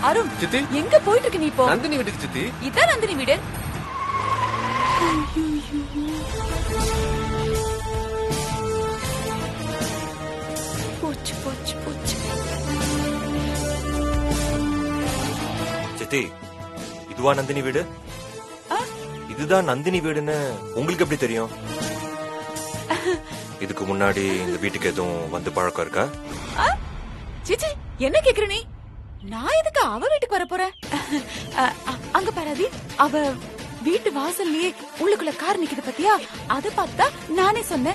அருண் சித்தி எங்க போயிட்டு இருக்க நீ இப்போ நந்தினி வீட்டுக்கு சித்தி இதான் நந்தினி வீடு போச்சு போச்சு போச்சு சித்தி இதுவா நந்தினி வீடு ஆ? இதுதான் நந்தினி வீடுன்னு உங்களுக்கு எப்படி தெரியும் இதுக்கு முன்னாடி இந்த வீட்டுக்கு எதுவும் வந்து பழக்கம் இருக்கா ஆ? சிச்சி என்ன கேக்குற நீ நான் எதுக்கு அவ வீட்டுக்கு வர போறேன் அ, அ, அங்க பாராதி அவ வீட்டு வாசல்லயே உள்ளுக்குள்ள கார் நிக்குது பாத்தியா அத பார்த்தா நானே சொன்னேன்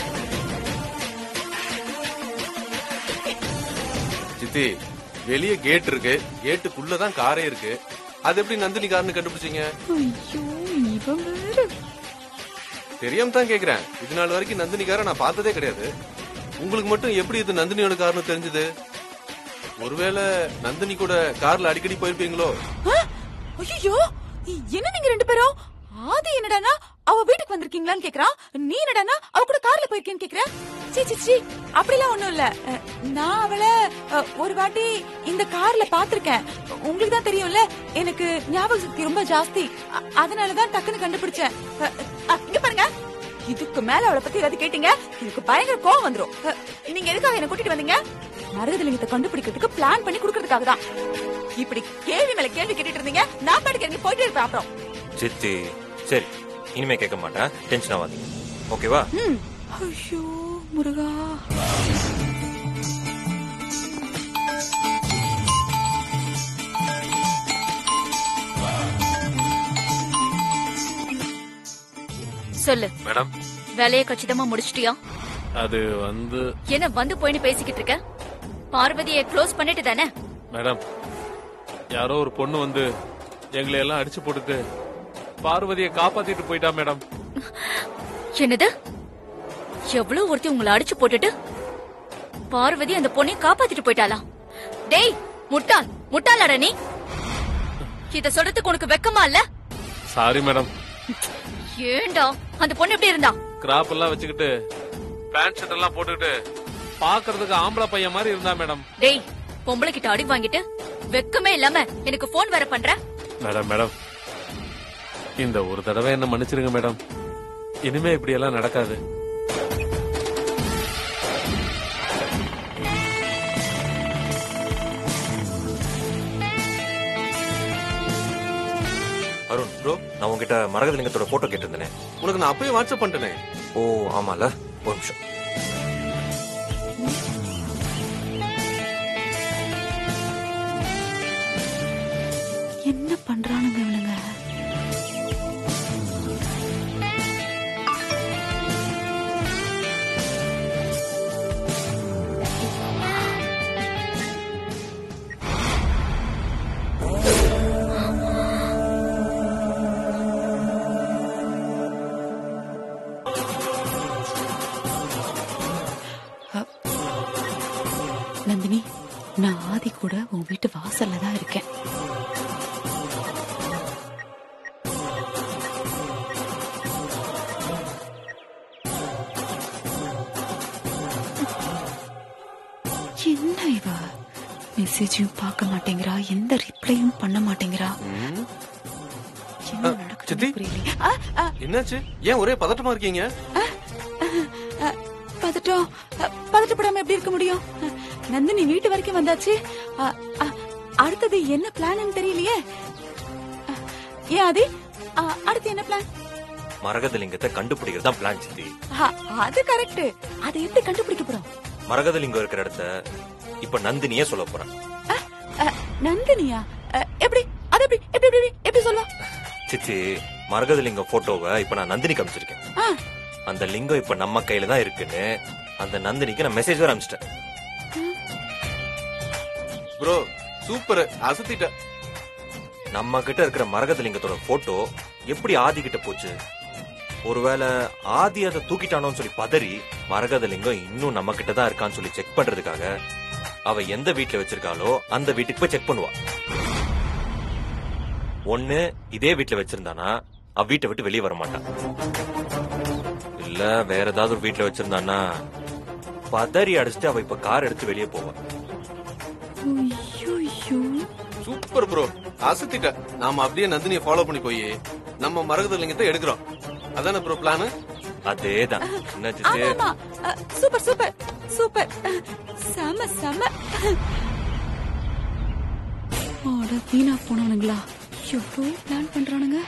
சித்தி வெளிய கேட் இருக்கு கேட்டுக்குள்ளதான் காரே இருக்கு அது எப்படி நந்தினி கார்னு கண்டுபிடிச்சீங்க ஐயோ இவன் வேற தெரியாம தான் கேக்குறேன் இது நாள் வரைக்கும் நந்தினி காரை நான் பார்த்ததே கிடையாது உங்களுக்கு மட்டும் எப்படி இது நந்தினியோட கார்னு தெரிஞ்சது ஒருவேளை நந்தினி கூட கார்ல அடிக்கடி போயிருப்பீங்களோ ஐயோ என்ன நீங்க ரெண்டு பேரும் ஆதி என்னடானா அவ வீட்டுக்கு வந்திருக்கீங்களான்னு கேக்குறான் நீ என்னடானா அவ கூட கார்ல போயிருக்கேன்னு கேக்குற சீ சீ சீ அப்படிலாம் ஒண்ணும் இல்ல அஹ், நான் அவளை அஹ், ஒரு வாட்டி இந்த கார்ல பாத்திருக்கேன் உங்களுக்கு தான் தெரியும்ல எனக்கு ஞாபக சக்தி ரொம்ப ஜாஸ்தி அ- அதனாலதான் டக்குன்னு கண்டுபிடிச்சேன் அஹ், அஹ், இங்க பாருங்க இதுக்கு மேல அவளை பத்தி ஏதாவது கேட்டீங்க எனக்கு பயங்கர கோவம் வந்துரும் அஹ், நீங்க எதுக்காக என்ன கூட்டிட்டு வந்தீங்க மருதலிங்கத்தை கண்டுபிடிக்கிறதுக்கு பிளான் பண்ணி கொடுக்கறதுக்காக தான் இப்படி கேள்வி மேல கேள்வி கேட்டுட்டு இருந்தீங்க நான் பாட்டுக்கு இறங்கி போயிட்டே இருப்பேன் அப்புறம் சித்தி சரி இனிமே கேட்க மாட்டேன் டென்ஷன் ஆகாதீங்க ஓகேவா ம். ஐயோ முருகா சொல்லு மேடம் வேலைய கச்சிதமா முடிச்சிட்டியா அது வந்து என்ன வந்து போயின்னு பேசிக்கிட்டு இருக்க பார்வதியை க்ளோஸ் பண்ணிட்டு தானே மேடம் யாரோ ஒரு பொண்ணு வந்து எங்களை எல்லாம் அடிச்சு போட்டுட்டு பார்வதியை காப்பாத்திட்டு போயிட்டா மேடம் என்னது எவ்வளவு ஒருத்தி உங்களை அடிச்சு போட்டுட்டு பார்வதி அந்த பொண்ணையும் காப்பாத்திட்டு போயிட்டாளா டேய் முட்டாள் முட்டாளாடா நீ இத சொல்றதுக்கு உனக்கு வெக்கமா இல்ல சாரி மேடம் ஏண்டா அந்த பொண்ணு எப்படி இருந்தா கிராப் எல்லாம் வச்சுக்கிட்டு பேண்ட் ஷர்ட் எல்லாம் போட்டுக்கிட்டு பாக்குறதுக்கு ஆம்பளை பையன் மாதிரி இருந்தா மேடம் டேய் பொம்பளை கிட்ட அடி வாங்கிட்டு வெக்கமே இல்லாம எனக்கு போன் வேற பண்ற மேடம் மேடம் இந்த ஒரு தடவை என்ன மன்னிச்சிருங்க மேடம் இனிமே இப்படி எல்லாம் நடக்காது அருண் ப்ரோ நான் உங்ககிட்ட மரகதலிங்கத்தோட போட்டோ கேட்டிருந்தேனே உனக்கு நான் அப்பயே வாட்ஸ்அப் பண்ணிட்டேனே ஓ ஆமால ஒரு நிமிஷம் என்ன பண்றானுங்க இவனுங்க நந்தினி நான் ஆதி கூட உன் வீட்டு வாசல்ல தான் இருக்கேன் என்ன இவ மெசேஜையும் பார்க்க மாட்டேங்கிறா எந்த ரிப்ளையும் பண்ண மாட்டேங்கிறா என்ன சித்தி? நடக்குது புரியல ஆ, ஆ, என்னாச்சு ஏன் ஒரே பதட்டமா இருக்கீங்க ஆ, பதட்டம் ஆ, பதட்டப்படாம எப்படி இருக்க முடியும் ஆ, நந்தினி வீட்டு வரைக்கும் வந்தாச்சு ஆ, ஆ, அடுத்தது என்ன பிளான் தெரியலையே ஆ, ஏன் ஆதி ஆ, அடுத்து என்ன பிளான் மரகதலிங்கத்தை கண்டுபிடிக்கிறது தான் பிளான் சித்தி அது கரெக்ட் அதை எப்படி கண்டுபிடிக்க போறோம் மரகதலிங்கம் இருக்கிற இடத்த இப்ப நந்தினியே சொல்ல போறேன் ஆ, ஆ, நந்தினியா ஆ, எப்படி அது எப்படி எப்படி எப்படி எப்படி சொல்லுவா சித்தி மரகதலிங்கம் போட்டோவை இப்ப நான் நந்தினி காமிச்சிருக்கேன் ஆ, அந்த லிங்கம் இப்ப நம்ம கையில தான் இருக்குன்னு அந்த நந்தினிக்கு நான் மெசேஜ் வேற அனுப்பிச்சிட்டேன் ப்ரோ சூப்பர் அசத்திட்ட நம்ம கிட்ட இருக்கிற மரகதலிங்கத்தோட போட்டோ எப்படி ஆதி கிட்ட போச்சு ஒருவேளை ஆதி அதை தூக்கிட்டானோன்னு சொல்லி பதறி மரகதலிங்கம் இன்னும் நம்ம கிட்ட தான் இருக்கான்னு சொல்லி செக் பண்றதுக்காக அவ எந்த வீட்டுல வச்சிருக்காளோ அந்த வீட்டுக்கு போய் செக் பண்ணுவா ஒண்ணு இதே வீட்டுல வச்சிருந்தானா அவ வீட்டை விட்டு வெளியே வர மாட்டான் இல்ல வேற ஏதாவது ஒரு வீட்டுல வச்சிருந்தானா பதறி அடிச்சுட்டு அவ இப்ப கார் எடுத்து வெளியே போவா ஐயோ சூப்பர் ப்ரோ அசத்திட்ட நாம அப்படியே நந்தினியை ஃபாலோ பண்ணி போய் நம்ம மரகத லிங்கத்தை எடுக்கிறோம் அதானே ப்ரோ பிளான் அதேதான் என்ன ஆமா சித்தி ஆமா அ, சூப்பர் சூப்பர் சூப்பர் செம செம அட வீணா போனவனுங்களா எவ்வளோ பிளான் பண்றானுங்க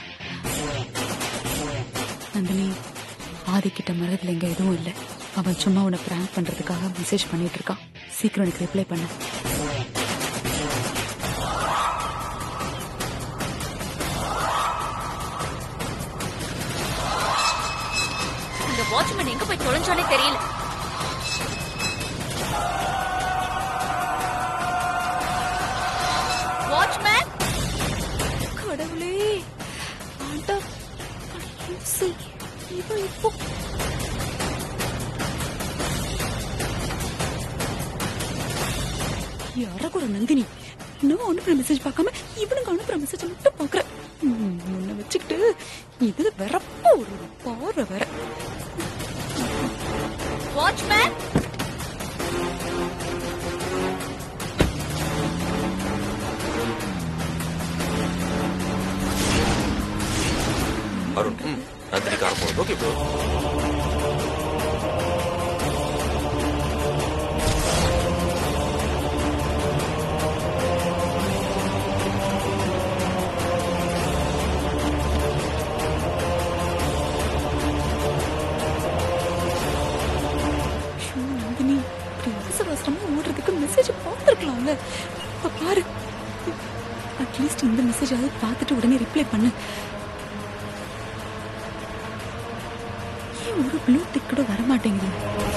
நந்தினி ஆதிக்கிட்ட மரத்துல எங்க எதுவும் இல்ல அவன் சும்மா உன்னை பிராங்க் பண்றதுக்காக மெசேஜ் பண்ணிட்டு இருக்கான் சீக்கிரம் எனக்கு ரிப்ளை பண்ண இந்த வாட்ச்மேன் எங்க போய் தொலைஞ்சானே தெரியல வாட்ச்மேன் கடவுளே ஆண்டா லூசு. இவன் இப்போ யாரக்கூட நந்தினி இன்னும் அனுப்புற மெசேஜ் பார்க்காம இவனுங்க அனுப்புற மெசேஜ் மட்டும் பாக்குறேன் உன்னை வச்சுக்கிட்டு இது வெறப்ப ஒரு பார்வை வேற வாட்ச்மேன் அருண் நந்தினி கார போகுது ஓகே ப்ரோ ஐயோ, நந்தினி இப்படி அவசர அவசரமா ஓடுறதுக்கு மெசேஜ் பார்த்துருக்கலாம்ல இப்ப பாரு அட்லீஸ்ட் இந்த மெசேஜ் ஆவது பார்த்துட்டு உடனே ரிப்ளை பண்ணு ஏன் ஒரு ப்ளூ டிக் கூட வர மாட்டேங்குது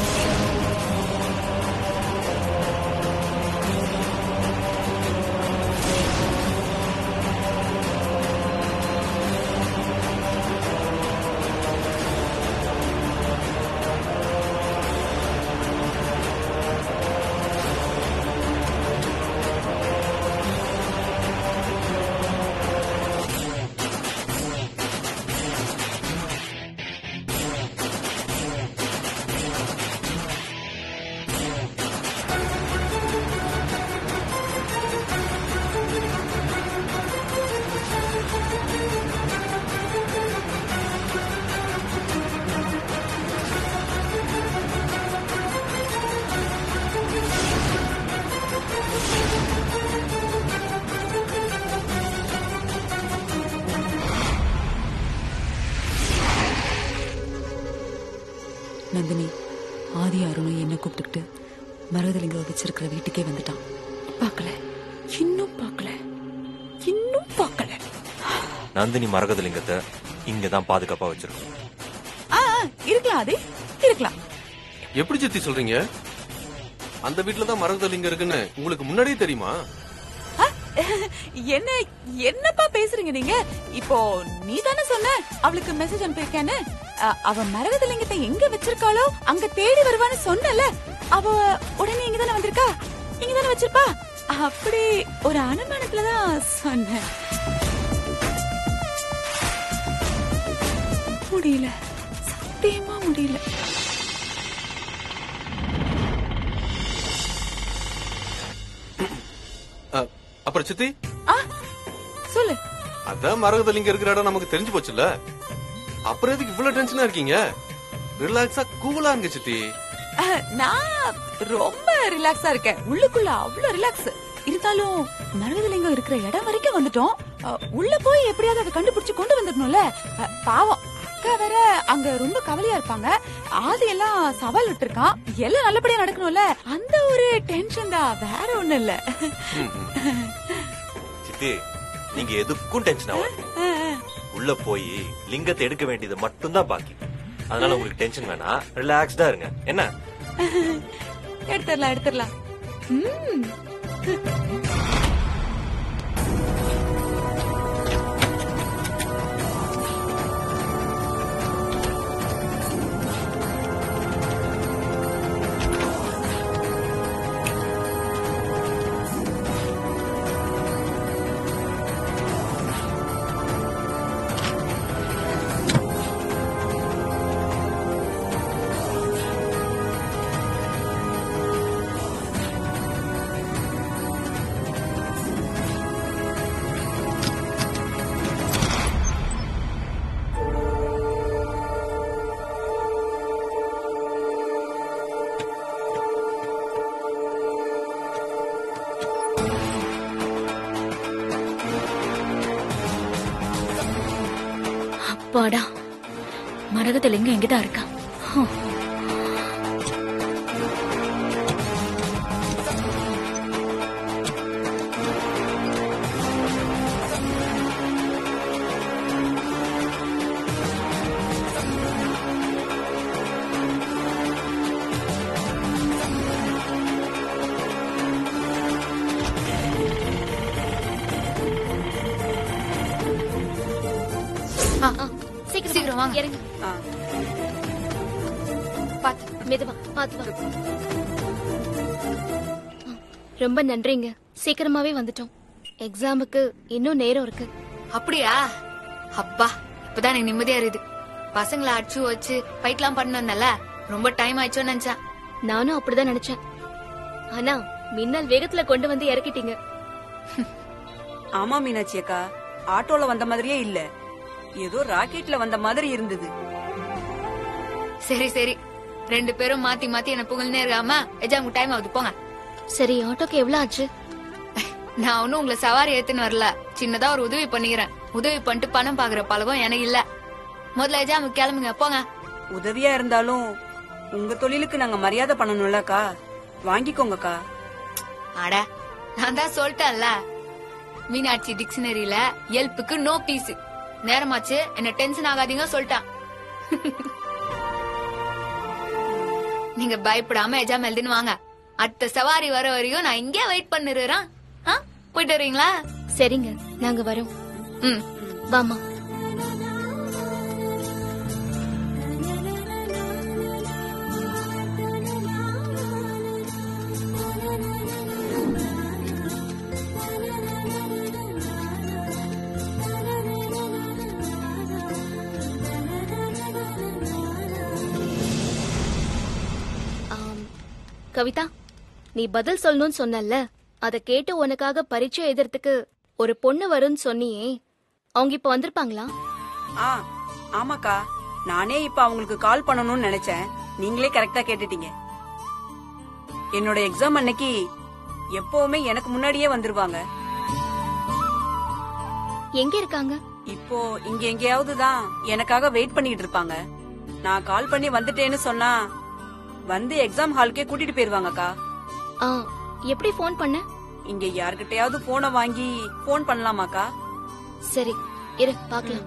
நந்தினி ஆதி அருணும் என்ன கூப்பிட்டுக்கிட்டு மரதலிங்க வச்சிருக்கிற வீட்டுக்கே வந்துட்டான் பார்க்கல இன்னும் பார்க்கல இன்னும் பார்க்கல நந்தினி மரகதலிங்கத்தை இங்கதான் பாதுகாப்பா வச்சிருக்கோம் ஆ, ஆ, இருக்கலாம் அது இருக்கலாம் எப்படி சித்தி சொல்றீங்க அந்த வீட்டுல தான் மரகத லிங்கம் இருக்குன்னு உங்களுக்கு முன்னாடியே தெரியுமா ஆ, என்ன என்னப்பா பேசுறீங்க நீங்க இப்போ நீ தானே சொன்ன அவளுக்கு மெசேஜ் அனுப்பியிருக்கேன்னு அ, அவ மரகதலிங்கத்தை எங்க வச்சிருக்காளோ அங்க தேடி வருவான்னு சொன்னல அவ உடனே இங்க தானே வந்திருக்கா இங்க தானே வச்சிருப்பா அப்படி ஒரு அனுமானத்துலதான் சொன்னேன் முடியல சத்தியமா முடியல அ, அப்புறம் சித்தி ஆ, சொல்லு அதான் மரகத லிங்கம் இருக்கிற இடம் நமக்கு தெரிஞ்சு போச்சுல்ல அப்புறம் எதுக்கு இவ்வளவு டென்ஷனா இருக்கீங்க ரிலாக்ஸா கூலா இருங்க சித்தி அஹ், நான் ரொம்ப ரிலாக்ஸா இருக்கேன் உள்ளுக்குள்ள அவ்வளவு ரிலாக்ஸ் இருந்தாலும் மரகதலிங்கம் இருக்கிற இடம் வரைக்கும் வந்துட்டோம் அஹ், உள்ள போய் எப்படியாவது அதை கண்டுபிடிச்சு கொண்டு வந்துடணும்ல அஹ், பாவம் அக்கா வேற அங்க ரொம்ப கவலையா இருப்பாங்க ஆதி எல்லாம் சவால் விட்டுருக்கான் எல்லாம் நல்லபடியா நடக்கணும்ல அந்த ஒரு டென்ஷன் தான் வேற ஒண்ணு இல்ல ம், ம். சித்தி நீங்க எதுக்கும் டென்ஷன் ஆகாது அஹ், உள்ள போய் லிங்கத்தை எடுக்க வேண்டியது மட்டும்தான் பாக்கி அதனால உங்களுக்கு டென்ஷன் வேணாம் ரிலாக்ஸ்டா இருங்க என்ன எடுத்துடலாம் எடுத்துடலாம் ம் அப்பாடா மரகதலிங்கம் எங்கதான் இருக்கா ஹம். ஆ, ஆ, சீக்கிரம் சீக்கிரம் வாங்க. இறங்கு ஆ. பாத்து மெதுவா பாத்து வா ஆ, ரொம்ப நன்றிங்க சீக்கிரமாவே வந்துட்டோம் எக்ஸாமுக்கு இன்னும் நேரம் இருக்கு அப்படியா அப்பா இப்பதான் எனக்கு நிம்மதியா இருக்குது பசங்களை அடிச்சு வச்சு ஃபைட்லாம் பண்ண வந்தல ரொம்ப டைம் ஆயிடுச்சோன்னு நினைச்சேன் நானும் அப்படிதான் நினைச்சேன் ஆனா மின்னல் வேகத்துல கொண்டு வந்து இறக்கிட்டீங்க ஆமா மீனாட்சி அக்கா ஆட்டோல வந்த மாதிரியே இல்ல ஏதோ ராக்கெட்ல வந்த மாதிரி இருந்தது சரி சரி ரெண்டு பேரும் மாத்தி மாத்தி என்ன புகழ்னே இருக்காம எஜாமுக்கு டைம் ஆகுது போங்க சரி ஆட்டோக்கு எவ்வளவு ஆச்சு நான் ஒன்னும் உங்களை சவாரி ஏத்துன்னு வரல சின்னதா ஒரு உதவி பண்ணிக்கிறேன் உதவி பண்ணிட்டு பணம் பாக்குற பழக்கம் எனக்கு இல்ல முதல்ல எஜாமுக்கு கிளம்புங்க போங்க உதவியா இருந்தாலும் உங்க தொழிலுக்கு நாங்க மரியாதை பண்ணணும்லக்கா வாங்கிக்கோங்கக்கா அட நான் தான் சொல்லிட்டேன்ல மீனாட்சி டிக்ஷனரியில எல்ப்புக்கு நோ பீஸ் நேரமாச்சு என்ன டென்ஷன் ஆகாதீங்க சொல்லிட்டான் நீங்க பயப்படாம எஜாம் எழுதுன்னு வாங்க அடுத்த சவாரி வர வரையும் நான் இங்கே வெயிட் பண்ணிடுறேன் ஆ? போயிட்டு வரீங்களா சரிங்க நாங்க வரோம் ம் வாமா ஆம், கவிதா நீ பதில் சொல்லணும்னு சொன்னல்ல அத கேட்டு உனக்காக பரீட்சை எழுதுறதுக்கு ஒரு பொண்ணு வரும்னு சொன்னியே அவங்க இப்ப வந்திருப்பாங்களா ஆ ஆமாக்கா நானே இப்ப அவங்களுக்கு கால் பண்ணணும்னு நினைச்சேன் நீங்களே கரெக்டா கேட்டுட்டீங்க என்னோட எக்ஸாம் அன்னைக்கு எப்பவுமே எனக்கு முன்னாடியே வந்துருவாங்க எங்க இருக்காங்க இப்போ இங்க எங்கேயாவது தான் எனக்காக வெயிட் பண்ணிட்டு இருப்பாங்க நான் கால் பண்ணி வந்துட்டேன்னு சொன்னா வந்து எக்ஸாம் ஹாலுக்கே கூட்டிட்டு போயிருவாங்கக்கா ஆ எப்படி ஃபோன் பண்ண இங்க யார்கிட்டயாவது போனை வாங்கி போன் பண்ணலாமாக்கா சரி இரு பார்க்கலாம்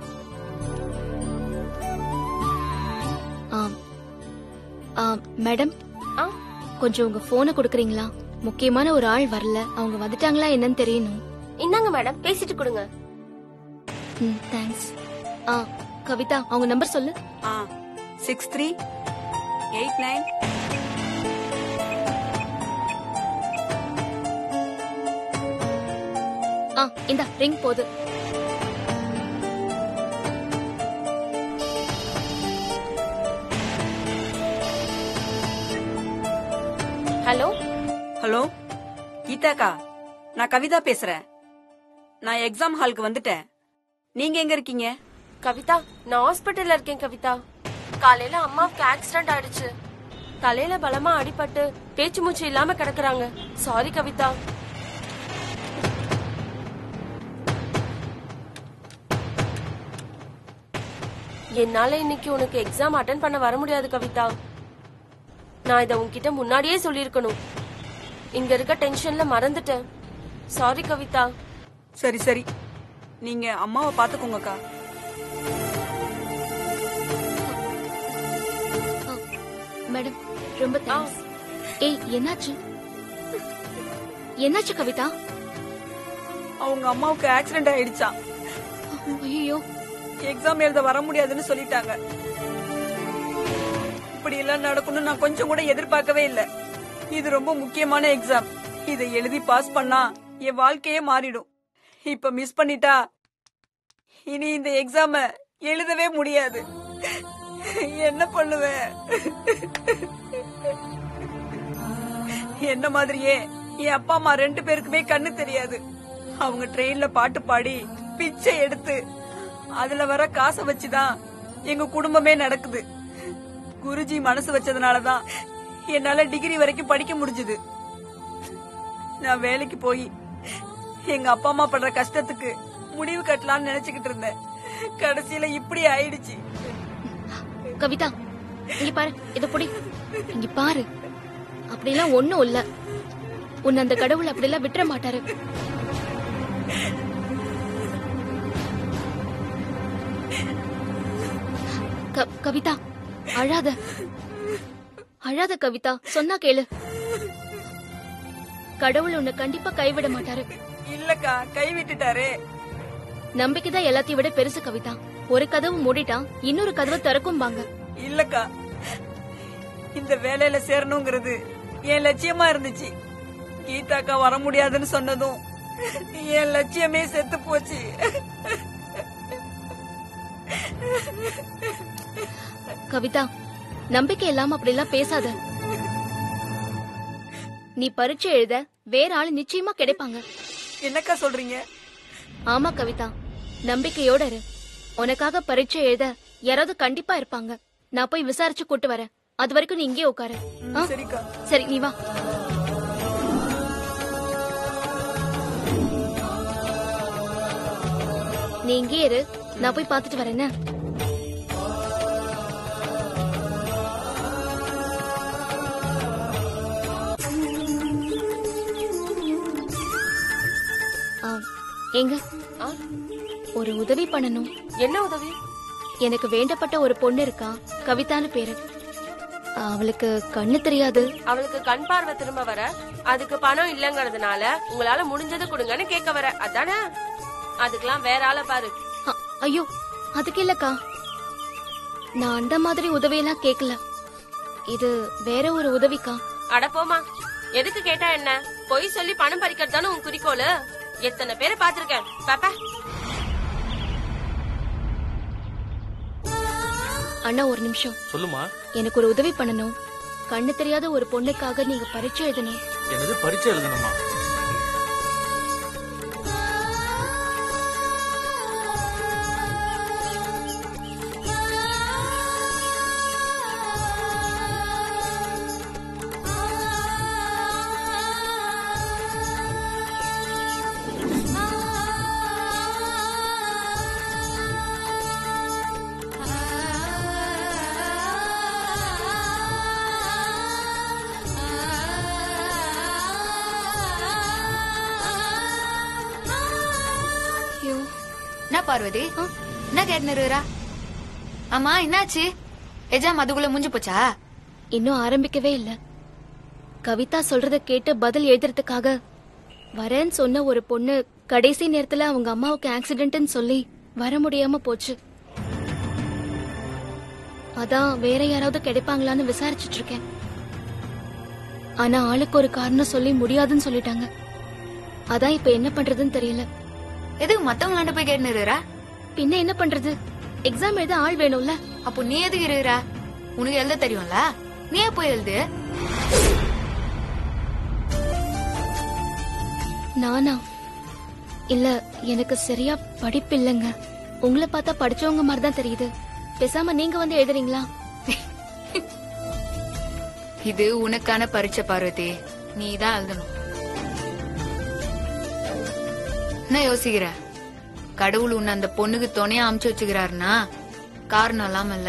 ஆ ஆ மேடம் ஆ? கொஞ்சம் உங்க போனை கொடுக்குறீங்களா முக்கியமான ஒரு ஆள் வரல அவங்க வந்துட்டாங்களா என்னன்னு தெரியணும் இந்தாங்க மேடம் பேசிட்டு கொடுங்க ம் தேங்க்ஸ் ஆ கவிதா அவங்க நம்பர் சொல்லு ஆ சிக்ஸ் த்ரீ எயிட் நைன் ஆ இந்தா ரிங் போகுது ஹலோ ஹலோ கீதாக்கா நான் கவிதா பேசுறேன் நான் எக்ஸாம் ஹாலுக்கு வந்துட்டேன் நீங்க எங்க இருக்கீங்க கவிதா நான் ஹாஸ்பிட்டல்ல இருக்கேன் கவிதா காலையில அம்மாவுக்கு ஆக்சிடென்ட் ஆயிடுச்சு தலையில பலமா அடிபட்டு பேச்சு மூச்சு இல்லாம கிடக்குறாங்க சாரி கவிதா என்னால இன்னைக்கு உனக்கு எக்ஸாம் அட்டன் பண்ண வர முடியாது கவிதா நான் இத உன்கிட்ட முன்னாடியே சொல்லியிருக்கணும் இங்க இருக்க டென்ஷன்ல மறந்துட்டேன் சாரி கவிதா சரி சரி நீங்க அம்மாவை பாத்துக்கோங்கக்கா மேடம் ரொம்ப தேங்க்ஸ் ஏய் என்னாச்சு என்னாச்சு கவிதா அவங்க அம்மாவுக்கு ஆக்சிடென்ட் ஆயிடுச்சா ஐயோ எக்ஸாம் எழுத வர முடியாதுன்னு சொல்லிட்டாங்க இப்படி எல்லாம் நடக்கும்னு நான் கொஞ்சம் கூட எதிர்பார்க்கவே இல்ல இது ரொம்ப முக்கியமான எக்ஸாம் இதை எழுதி பாஸ் பண்ணா என் வாழ்க்கையே மாறிடும் இப்ப மிஸ் பண்ணிட்டா இனி இந்த எக்ஸாம எழுதவே முடியாது என்ன பண்ணுவேன் என்ன மாதிரியே என் அப்பா அம்மா ரெண்டு பேருக்குமே கண்ணு தெரியாது அவங்க ட்ரெயின்ல பாட்டு பாடி பிச்சை எடுத்து அதுல வர காசை வச்சுதான் எங்க குடும்பமே நடக்குது குருஜி மனசு வச்சதுனாலதான் என்னால டிகிரி வரைக்கும் படிக்க முடிஞ்சது நான் வேலைக்கு போய் எங்க அப்பா அம்மா படுற கஷ்டத்துக்கு முடிவு கட்டலாம்னு நினைச்சுக்கிட்டு இருந்தேன் கடைசியில இப்படி ஆயிடுச்சு கவிதா இங்க பாரு இத புடி இங்க பாரு அப்படிலாம் ஒண்ணும் இல்ல உன்னை அந்த கடவுள் அப்படிலாம் விட்டுற மாட்டாரு க- கவிதா அழாத அழாத கவிதா சொன்னா கேளு கடவுள் உன்னை கண்டிப்பா கைவிட மாட்டாரு இல்லக்கா கை விட்டுட்டாரே நம்பிக்கை தான் எல்லாத்தையும் விட பெருசு கவிதா ஒரு கதவு மூடிட்டா இன்னொரு கதவை திறக்கும்பாங்க இல்லக்கா இந்த வேலையில சேரணுங்கிறது என் லட்சியமா இருந்துச்சு கீதாக்கா வர முடியாதுன்னு சொன்னதும் என் லட்சியமே செத்து போச்சு கவிதா நம்பிக்கை இல்லாம அப்படிலாம் பேசாத நீ பரீட்சை எழுத வேற ஆளு நிச்சயமா கிடைப்பாங்க என்னக்கா சொல்றீங்க ஆமா கவிதா நம்பிக்கையோட இரு உனக்காக பரீட்சை எழுத யாராவது கண்டிப்பா இருப்பாங்க நான் போய் விசாரிச்சு கூட்டு வரேன் அது வரைக்கும் நீ இங்கே உட்காரு ஆ? சரிக்கா சரி நீ வா நீ இங்கே இரு நான் போய் பார்த்துட்டு வரேன் என்ன? ஆ, ஏங்க ஆ? ஒரு உதவி பண்ணணும் என்ன உதவி எனக்கு வேண்டப்பட்ட ஒரு பொண்ணு இருக்கா கவிதான்னு பேரு அவளுக்கு கண்ணு தெரியாது அவளுக்கு கண் பார்வை திரும்ப வர அதுக்கு பணம் இல்லங்கறதுனால உங்களால முடிஞ்சதை கொடுங்கன்னு கேட்க வர அதானே அதுக்கெல்லாம் வேற ஆளை பாரு அ- ஐயோ அதுக்கு இல்லக்கா நான் அந்த மாதிரி உதவியெல்லாம் கேட்கல இது வேற ஒரு உதவிக்கா அட போமா எதுக்கு கேட்டா என்ன பொய் சொல்லி பணம் பறிக்கிறது தானே உன் குறிக்கோளு எத்தனை பேரை பாத்திருக்கேன் பாப்பா அண்ணா ஒரு நிமிஷம் சொல்லுமா எனக்கு ஒரு உதவி பண்ணணும் கண்ணு தெரியாத ஒரு பொண்ணுக்காக நீங்க பரீட்சை எழுதணும் எனது பரீட்சை எழுதணுமா ஐயோ என்ன பார்வதி என்ன கேட்டுனுறா ஆமா என்னாச்சு எஜாம் அதுக்குள்ள முடிஞ்சு போச்சா இன்னும் ஆரம்பிக்கவே இல்ல கவிதா சொல்றத கேட்டு பதில் எழுதுறதுக்காக வரேன்னு சொன்ன ஒரு பொண்ணு கடைசி நேரத்துல அவங்க அம்மாவுக்கு ஆக்சிடென்ட்னு சொல்லி வர முடியாம போச்சு அதான் வேற யாராவது கிடைப்பாங்களான்னு விசாரிச்சுட்டு இருக்கேன் ஆனா ஆளுக்கு ஒரு காரணம் சொல்லி முடியாதுன்னு சொல்லிட்டாங்க அதான் இப்ப என்ன பண்றதுன்னு தெரியல எதுக்கு மத்தவங்களாண்ட போய் கேட்டுனுறா பின்ன என்ன பண்றது எக்ஸாம் எழுத ஆள் வேணும்ல அப்போ நீ எதுக்கு இருக்கிறா உனக்கு எழுத தெரியும்ல நீ ஏன் போய் எழுது நானா இல்ல எனக்கு சரியா படிப்பு இல்லைங்க உங்களை பார்த்தா படிச்சவங்க மாதிரி தான் தெரியுது பேசாம நீங்க வந்து எழுதுறீங்களா இது உனக்கான பரீட்சை பார்வதி நீ தான் எழுதணும் என்ன யோசிக்கிற கடவுள் உன்னை அந்த பொண்ணுக்கு துணையா அமுச்சு வச்சுக்கிறாருன்னா காரணம் இல்லாம இல்ல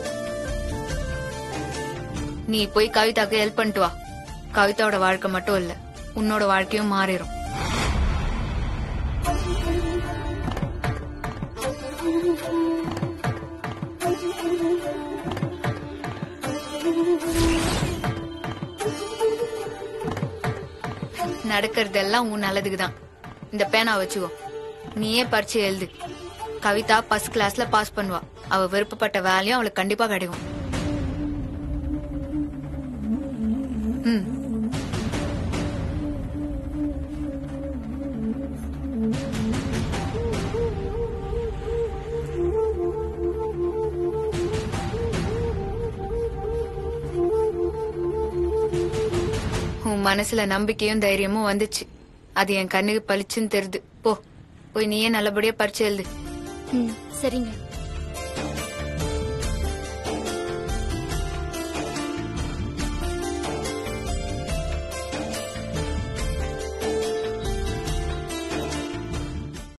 நீ போய் கவிதாக்கு ஹெல்ப் பண்ணிட்டு வா கவிதாவோட வாழ்க்கை மட்டும் இல்ல உன்னோட வாழ்க்கையும் மாறிடும் நடக்கிறதெல்லாம் உன் நல்லதுக்கு தான் இந்த பேனா வச்சுக்கோ நீயே பரிச்சு எழுது கவிதா ஃபர்ஸ்ட் கிளாஸ்ல பாஸ் பண்ணுவா அவ விருப்பப்பட்ட வேலையும் அவளுக்கு கண்டிப்பா கிடைக்கும் ம் உன் மனசுல நம்பிக்கையும் தைரியமும் வந்துச்சு அது என் கண்ணுக்கு பளிச்சுன்னு தெரியுது போ போய் நீயே நல்லபடியா பரிச்சு எழுது ம் சரிங்க